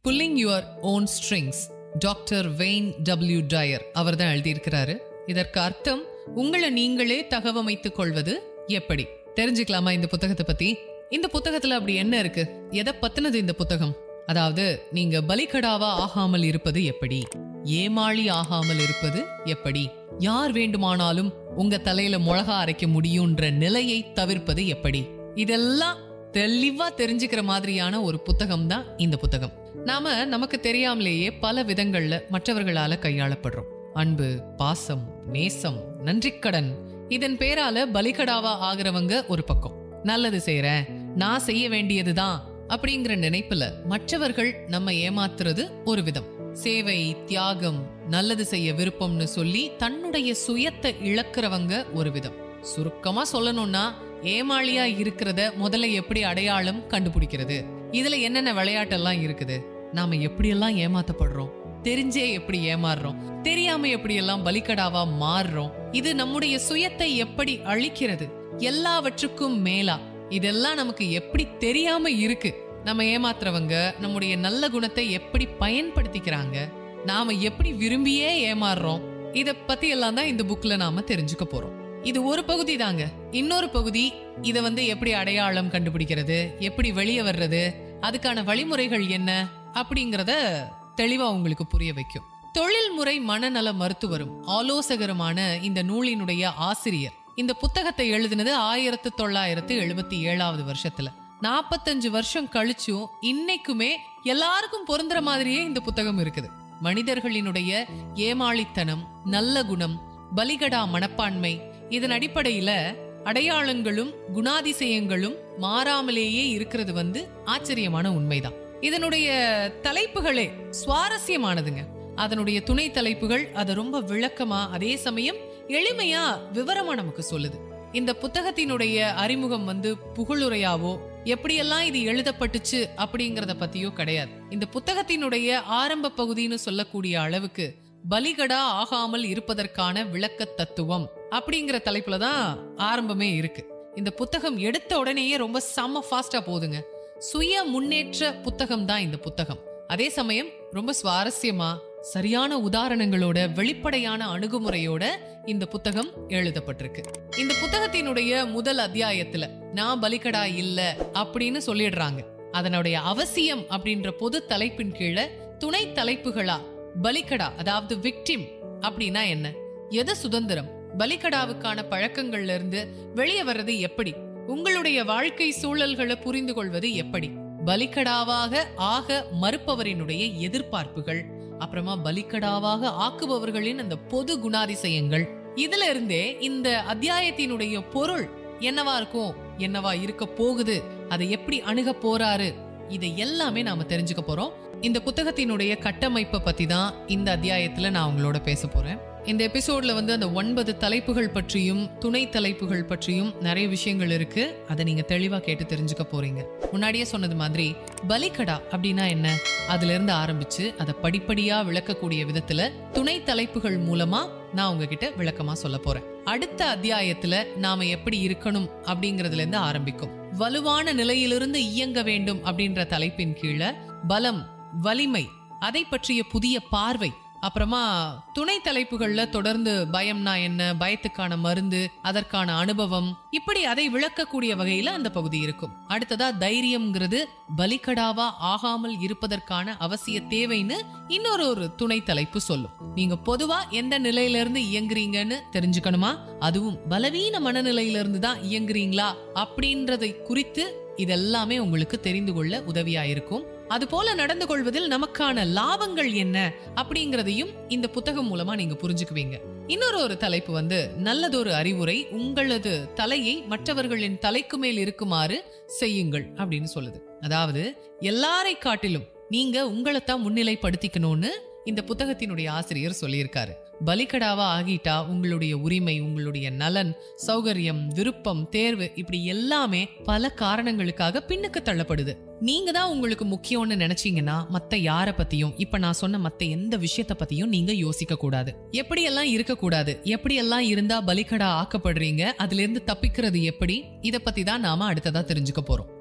pulling your own strings doctor Wayne W Dyer அவர் தான் எழுதியிருக்கிறாரு இதற்கு அர்த்தம் உங்களை நீங்களே தகவமைத்துக் கொள்வது எப்படி தெரிஞ்சுக்கலாமா இந்த புத்தகத்தை பத்தி இந்த புத்தகத்துல அப்படி என்ன இருக்கு எதை பத்தினது இந்த புத்தகம் அதாவது நீங்க பலிகடாவா ஆகாமல் இருப்பது எப்படி ஏமாளி ஆகாமல் இருப்பது எப்படி யார் வேண்டுமானாலும் உங்க தலையில மிளகா அரைக்க முடியும்ன்ற நிலையை தவிர்ப்பது எப்படி இதெல்லாம் தெளிவா தெரிஞ்சுக்கிற மாதிரியான ஒரு புத்தகம் தான் இந்த புத்தகம் நாம நமக்கு தெரியாமலேயே பல விதங்கள்ல மற்றவர்களால கையாளப்படுறோம் அன்பு பாசம் நேசம் நன்றிக்கடன் இதன் பேரால பலிகடாவா ஆகிறவங்க ஒரு பக்கம் நல்லது செய்யறேன் நான் செய்ய வேண்டியதுதான் அப்படிங்கிற நினைப்புல மற்றவர்கள் நம்ம ஏமாத்துறது ஒரு விதம் சேவை தியாகம் நல்லது செய்ய விருப்பம்னு சொல்லி தன்னுடைய சுயத்தை இழக்கிறவங்க ஒரு விதம் சுருக்கமா சொல்லணும்னா ஏமாளியா இருக்கிறத முதல்ல எப்படி அடையாளம் கண்டுபிடிக்கிறது இதுல என்னென்ன விளையாட்டெல்லாம் இருக்குது நாம எப்படியெல்லாம் ஏமாத்தப்படுறோம் தெரிஞ்சே எப்படி ஏமாறுறோம் தெரியாம எப்படியெல்லாம் பலிக்கடாவா மாறுறோம் இது நம்முடைய சுயத்தை எப்படி அழிக்கிறது எல்லாவற்றுக்கும் மேலா இதெல்லாம் நமக்கு எப்படி தெரியாம இருக்கு நம்ம ஏமாத்துறவங்க நம்முடைய நல்ல குணத்தை எப்படி பயன்படுத்திக்கிறாங்க நாம எப்படி விரும்பியே ஏமாறுறோம் இத பத்தி எல்லாம் தான் இந்த புக்ல நாம தெரிஞ்சுக்க போறோம் இது ஒரு பகுதி தாங்க இன்னொரு பகுதி இத வந்து எப்படி அடையாளம் கண்டுபிடிக்கிறது எப்படி வெளியே வர்றது அதுக்கான வழிமுறைகள் என்ன அப்படிங்கறத தெளிவா உங்களுக்கு புரிய வைக்கும் தொழில்முறை மனநல மருத்துவரும் ஆலோசகருமான இந்த நூலினுடைய ஆசிரியர் இந்த புத்தகத்தை எழுதினது ஆயிரத்து தொள்ளாயிரத்து எழுபத்தி ஏழாவது வருஷத்துல நாற்பத்தஞ்சு வருஷம் கழிச்சும் இன்னைக்குமே எல்லாருக்கும் பொருந்துற மாதிரியே இந்த புத்தகம் இருக்குது மனிதர்களினுடைய ஏமாளித்தனம் நல்ல குணம் பலிகடா மனப்பான்மை இதன் அடிப்படையில அடையாளங்களும் குணாதிசயங்களும் மாறாமலேயே இருக்கிறது வந்து ஆச்சரியமான உண்மைதான் இதனுடைய தலைப்புகளே சுவாரஸ்யமானதுங்க அதனுடைய துணை தலைப்புகள் அதை ரொம்ப விளக்கமா அதே சமயம் எளிமையா விவரமா நமக்கு சொல்லுது இந்த புத்தகத்தினுடைய அறிமுகம் வந்து புகழுரையாவோ எப்படியெல்லாம் இது எழுதப்பட்டுச்சு அப்படிங்கறத பத்தியோ கிடையாது இந்த புத்தகத்தினுடைய ஆரம்ப பகுதின்னு சொல்லக்கூடிய அளவுக்கு பலிகடா ஆகாமல் இருப்பதற்கான விளக்க தத்துவம் அப்படிங்கிற தலைப்புல தான் ஆரம்பமே இருக்கு இந்த புத்தகம் எடுத்த உடனேயே ரொம்ப செம்ம ஃபாஸ்டா போகுதுங்க சுய முன்னேற்ற புத்தகம் தான் இந்த புத்தகம் அதே சமயம் ரொம்ப சுவாரஸ்யமா சரியான உதாரணங்களோட வெளிப்படையான அணுகுமுறையோட இந்த புத்தகம் எழுதப்பட்டிருக்கு இந்த புத்தகத்தினுடைய முதல் அத்தியாயத்துல நான் பலிகடா இல்ல அப்படின்னு சொல்லிடுறாங்க அதனுடைய அவசியம் அப்படின்ற பொது தலைப்பின் கீழே துணை தலைப்புகளா பலிகடா அதாவது விக்டிம் அப்படின்னா என்ன எது சுதந்திரம் பலிகடாவுக்கான பழக்கங்கள்ல இருந்து வெளியே வர்றது எப்படி உங்களுடைய வாழ்க்கை சூழல்களை புரிந்து கொள்வது எப்படி பலிகடாவாக ஆக மறுப்பவரினுடைய எதிர்பார்ப்புகள் அப்புறமா பலிக்கடாவாக ஆக்குபவர்களின் அந்த பொது குணாதிசயங்கள் இதுல இருந்தே இந்த அத்தியாயத்தினுடைய பொருள் என்னவா இருக்கும் என்னவா இருக்க போகுது அதை எப்படி அணுக போறாரு இதை எல்லாமே நாம தெரிஞ்சுக்க போறோம் இந்த புத்தகத்தினுடைய கட்டமைப்பை பத்தி தான் இந்த அத்தியாயத்துல நான் உங்களோட பேச போறேன் இந்த எபிசோட்ல வந்து அந்த ஒன்பது தலைப்புகள் பற்றியும் துணை தலைப்புகள் பற்றியும் நிறைய விஷயங்கள் இருக்கு அதை நீங்க தெளிவா கேட்டு தெரிஞ்சுக்க போறீங்க முன்னாடியே சொன்னது மாதிரி பலிகடா அப்படின்னா என்ன அதுல இருந்து ஆரம்பிச்சு அதை படிப்படியா விளக்கக்கூடிய விதத்துல துணை தலைப்புகள் மூலமா நான் உங்ககிட்ட விளக்கமா சொல்ல போறேன் அடுத்த அத்தியாயத்துல நாம எப்படி இருக்கணும் அப்படிங்கறதுல இருந்து ஆரம்பிக்கும் வலுவான நிலையிலிருந்து இயங்க வேண்டும் அப்படின்ற தலைப்பின் கீழே பலம் வலிமை அதை பற்றிய புதிய பார்வை அப்புறமா துணை தலைப்புகள்ல தொடர்ந்து பயம்னா என்ன பயத்துக்கான மருந்து அதற்கான அனுபவம் இப்படி அதை விளக்கக்கூடிய வகையில அந்த பகுதி இருக்கும் அடுத்ததா தைரியம்ங்கிறது பலிகடாவா ஆகாமல் இருப்பதற்கான அவசிய தேவைன்னு இன்னொரு ஒரு துணை தலைப்பு சொல்லும் நீங்க பொதுவா எந்த நிலையில இருந்து இயங்குறீங்கன்னு தெரிஞ்சுக்கணுமா அதுவும் பலவீன மனநிலையில இருந்து தான் இயங்குறீங்களா அப்படின்றதை குறித்து இதெல்லாமே உங்களுக்கு தெரிந்து கொள்ள உதவியா இருக்கும் அது போல நடந்து கொள்வதில் நமக்கான லாபங்கள் என்ன அப்படிங்கறதையும் இந்த புத்தகம் மூலமா நீங்க புரிஞ்சுக்குவீங்க இன்னொரு ஒரு தலைப்பு வந்து நல்லதொரு அறிவுரை உங்களது தலையை மற்றவர்களின் தலைக்கு மேல் இருக்குமாறு செய்யுங்கள் அப்படின்னு சொல்லுது அதாவது எல்லாரை காட்டிலும் நீங்க உங்களைத்தான் முன்னிலைப்படுத்திக்கணும்னு இந்த புத்தகத்தினுடைய ஆசிரியர் சொல்லியிருக்காரு பலிகடாவா ஆகிட்டா உங்களுடைய உரிமை உங்களுடைய நலன் சௌகரியம் விருப்பம் தேர்வு இப்படி எல்லாமே பல காரணங்களுக்காக பின்னுக்கு தள்ளப்படுது நீங்க தான் உங்களுக்கு முக்கியம்னு நினைச்சீங்கன்னா மத்த யார பத்தியும் இப்ப நான் சொன்ன மத்த எந்த விஷயத்த பத்தியும் நீங்க யோசிக்க கூடாது எப்படியெல்லாம் இருக்கக்கூடாது எப்படியெல்லாம் இருந்தா பலிகடா ஆக்கப்படுறீங்க அதுல இருந்து தப்பிக்கிறது எப்படி இத பத்தி தான் நாம அடுத்ததா தெரிஞ்சுக்க போறோம்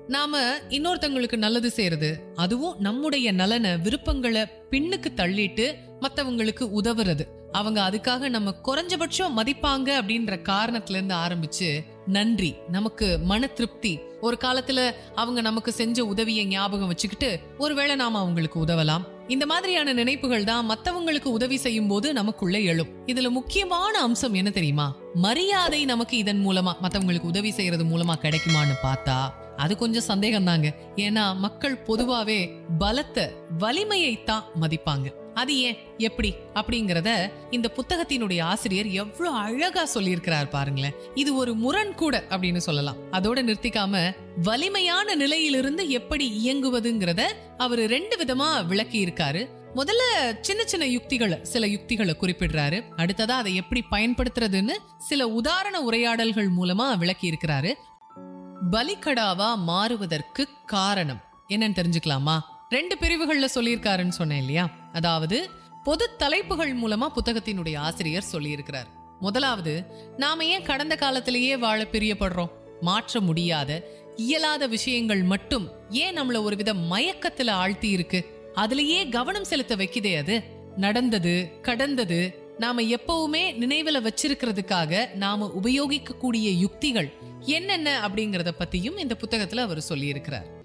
நாம இன்னொருத்தங்களுக்கு நல்லது செய்யறது அதுவும் நம்முடைய நலனை விருப்பங்களை பின்னுக்கு தள்ளிட்டு மத்தவங்களுக்கு உதவுறது அவங்க அதுக்காக நம்ம குறைஞ்சபட்சம் மதிப்பாங்க அப்படின்ற காரணத்துல இருந்து ஆரம்பிச்சு நன்றி நமக்கு மன திருப்தி ஒரு காலத்துல அவங்க நமக்கு செஞ்ச உதவியை ஞாபகம் வச்சுக்கிட்டு ஒருவேளை நாம அவங்களுக்கு உதவலாம் இந்த மாதிரியான நினைப்புகள் தான் மத்தவங்களுக்கு உதவி செய்யும் போது நமக்குள்ள எழும் இதுல முக்கியமான அம்சம் என்ன தெரியுமா மரியாதை நமக்கு இதன் மூலமா மத்தவங்களுக்கு உதவி செய்யறது மூலமா கிடைக்குமான்னு பார்த்தா அது கொஞ்சம் சந்தேகம் தாங்க ஏன்னா மக்கள் பொதுவாவே பலத்தை வலிமையை தான் மதிப்பாங்க அது ஏன் எப்படி அப்படிங்கறத இந்த புத்தகத்தினுடைய ஆசிரியர் எவ்வளவு அழகா சொல்லியிருக்கிறார் பாருங்களேன் இது ஒரு முரண் கூட அப்படின்னு சொல்லலாம் அதோட நிறுத்திக்காம வலிமையான நிலையிலிருந்து எப்படி இயங்குவதுங்கிறத அவர் ரெண்டு விதமா விளக்கி இருக்காரு முதல்ல சின்ன சின்ன யுக்திகளை சில யுக்திகளை குறிப்பிடுறாரு அடுத்ததா அதை எப்படி பயன்படுத்துறதுன்னு சில உதாரண உரையாடல்கள் மூலமா விளக்கி இருக்கிறாரு பலிக்கடாவா மாறுவதற்கு காரணம் என்னன்னு தெரிஞ்சுக்கலாமா ரெண்டு பிரிவுகள்ல சொல்லியிருக்காருன்னு சொன்னேன் இல்லையா அதாவது பொது தலைப்புகள் மூலமா புத்தகத்தினுடைய ஆசிரியர் சொல்லியிருக்கிறார் முதலாவது நாம ஏன் கடந்த காலத்திலேயே வாழ பிரியப்படுறோம் மாற்ற முடியாத இயலாத விஷயங்கள் மட்டும் ஏன் நம்மள ஒருவித மயக்கத்துல ஆழ்த்தி இருக்கு அதுலயே கவனம் செலுத்த வைக்குதே அது நடந்தது கடந்தது நாம எப்பவுமே நினைவுல வச்சிருக்கிறதுக்காக நாம உபயோகிக்க கூடிய யுக்திகள் என்னென்ன அப்படிங்கறத பத்தியும் இந்த புத்தகத்துல அவர் சொல்லி இருக்கிறார்